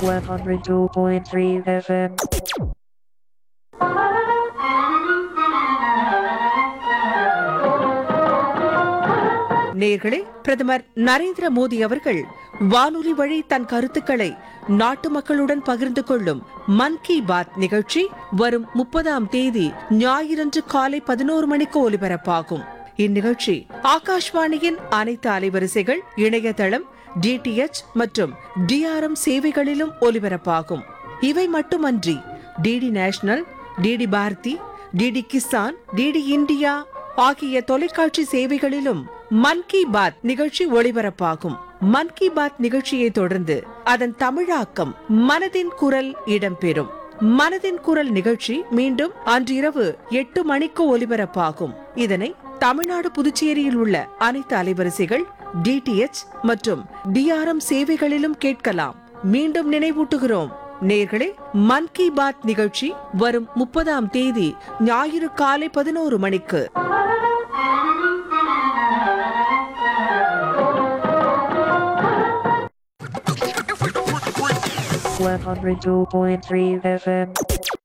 102.3 FM. நேர்களே பிரதமர் நரேந்திர மோடி அவர்கள் வானொலி வழி தன் கருத்துக்களை நாட்டு மக்களுடன் பகிர்ந்து கொள்ளும் மன் கி பாத் நிகழ்ச்சி வரும் முப்பதாம் தேதி ஞாயிறன்று காலை பதினோரு மணிக்கு ஒலிபரப்பாகும் இந்நிகழ்ச்சி ஆகாஷ்வாணியின் அனைத்து அலைவரிசைகள் இணையதளம் டிடிஎச் மற்றும் டிஆர்எம் சேவைகளிலும் ஒலிபரப்பாகும் இவை மட்டுமன்றி DD national DD Bharati DD Kisan DD India ஆகிய தொலைக்காட்சி சேவைகளிலும் மன் கி பாத் நிகழ்ச்சி ஒளிபரப்பாகும் மன் கி பாத் நிகழ்ச்சியை தொடர்ந்து அதன் தமிழாக்கம் மனதின் குரல் இடம்பெறும் மனதின் குரல் நிகழ்ச்சி மீண்டும் அன்றிரவு எட்டு மணிக்கு ஒலிபரப்பாகும் இதனை தமிழ்நாடு புதுச்சேரியில் உள்ள அனைத்து அலைவரிசைகள் டிடிஎச் மற்றும் டிஆர்எம் சேவைகளிலும் கேட்கலாம் மீண்டும் நினைவூட்டுகிறோம் நேர்களே மன் கி பாத் நிகழ்ச்சி வரும் முப்பதாம் தேதி ஞாயிறு காலை பதினோரு மணிக்கு 102.3 FM.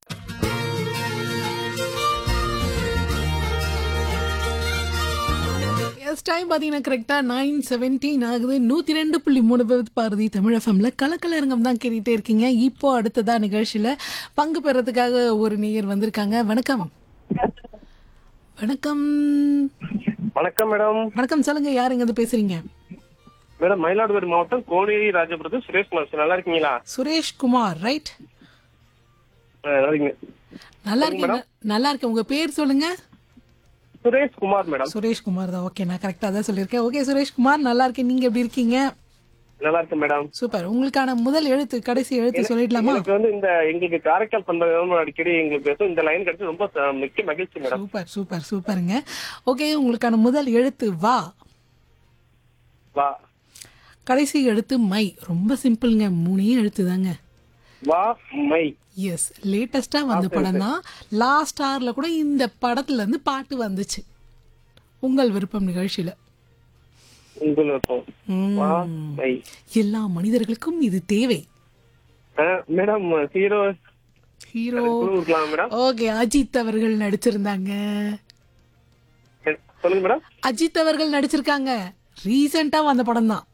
எஸ் டைம் பார்த்தீங்கன்னா கரெக்டாக நைன் செவன்டீன் ஆகுது நூற்றி ரெண்டு புள்ளி மூணு பேர் பாரதி தமிழ் எஃப்எம்ல கலக்கலரங்கம் தான் கேட்டுகிட்டே இருக்கீங்க இப்போ அடுத்ததா நிகழ்ச்சியில் பங்கு பெறதுக்காக ஒரு நேயர் வந்திருக்காங்க வணக்கம் வணக்கம் வணக்கம் மேடம் வணக்கம் சொல்லுங்க யாருங்க இருந்து பேசுறீங்க மேடம் மயிலாடுதுறை மாவட்டம் கோனேரி ராஜபுரத்து சுரேஷ் குமார் நல்லா இருக்கீங்களா சுரேஷ் குமார் ரைட் ஆ, நல்லா இருக்கீங்க நல்லா இருக்கீங்க நல்லா இருக்கேன் உங்க பேர் சொல்லுங்க சுரேஷ் குமார் மேடம் சுரேஷ் குமார் தான் ஓகே நான் கரெக்டாக தான் சொல்லியிருக்கேன் ஓகே சுரேஷ் குமார் நல்லா இருக்கேன் நீங்க எப்படி இருக்கீங்க நல்லா இருக்கேன் மேடம் சூப்பர் உங்களுக்கான முதல் எழுத்து கடைசி எழுத்து சொல்லிடலாமா எனக்கு வந்து இந்த எங்களுக்கு காரைக்கால் பண்றது அடிக்கடி எங்களுக்கு பேசும் இந்த லைன் கிடைச்சு ரொம்ப ச- மிக்க மகிழ்ச்சி மேடம் சூப்பர் சூப்பர் சூப்பருங்க ஓகே உங்களுக்கான முதல் எழுத்து வா வா கடைசி எழுத்து மை ரொம்ப சிம்பிள்ங்க மூணே எழுத்து தாங்க வா மை எஸ் லேட்டஸ்டா வந்த படம் தான் லாஸ்ட் ஹார்ல கூட இந்த படத்துல இருந்து பாட்டு வந்துச்சு உங்கள் விருப்பம் நிகழ்ச்சியில உங்கள் விருப்பம். வா மை எல்லா மனிதர்களுக்கும் இது தேவை ஆ, மேடம் ஹீரோ ஹீரோ இருக்கலாம் மேடம் ஓகே அஜித் அவர்கள் நடிச்சிருந்தாங்க சொல்லுங்க மேடம் அஜித் அவர்கள் நடிச்சிருக்காங்க ரீசெண்டா வந்த படம் தான்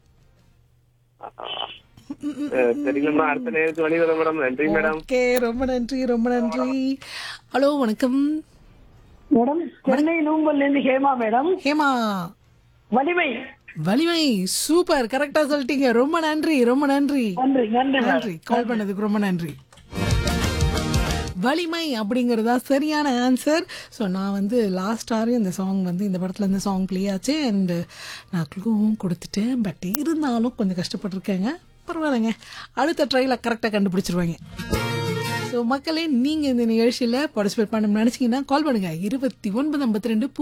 ஆ, சரிங்க மேடம் அடுத்த நேரத்துக்கு வழி வரும் மேடம் நன்றி மேடம் ஓகே ரொம்ப நன்றி ரொம்ப நன்றி ஹலோ வணக்கம் மேடம் சென்னை நூம்பல்ல இருந்து ஹேமா மேடம் ஹேமா வலிமை வலிமை சூப்பர் கரெக்டா சொல்லிட்டீங்க ரொம்ப நன்றி ரொம்ப நன்றி நன்றி நன்றி மேடம் நன்றி கால் பண்ணதுக்கு ரொம்ப நன்றி வலிமை அப்படிங்கிறது தான் சரியான ஆன்சர் ஸோ நான் வந்து லாஸ்ட் ஆரே இந்த சாங் வந்து இந்த படத்தில் இந்த சாங் ப்ளே ஆச்சு அண்டு நான் க்ளூவும் கொடுத்துட்டேன் பட் இருந்தாலும் கொஞ்சம் கஷ்டப்பட்டிருக்கேங்க பரவாயில்லைங்க அடுத்த ட்ரையில் கரெக்டாக கண்டுபிடிச்சிருவாங்க ஸோ மக்களே நீங்கள் இந்த நிகழ்ச்சியில் பார்ட்டிசிபேட் பண்ண நினச்சிங்கன்னா கால் பண்ணுங்கள் இருபத்தி ஒன்பது ஐம்பத்தி ரெண்டு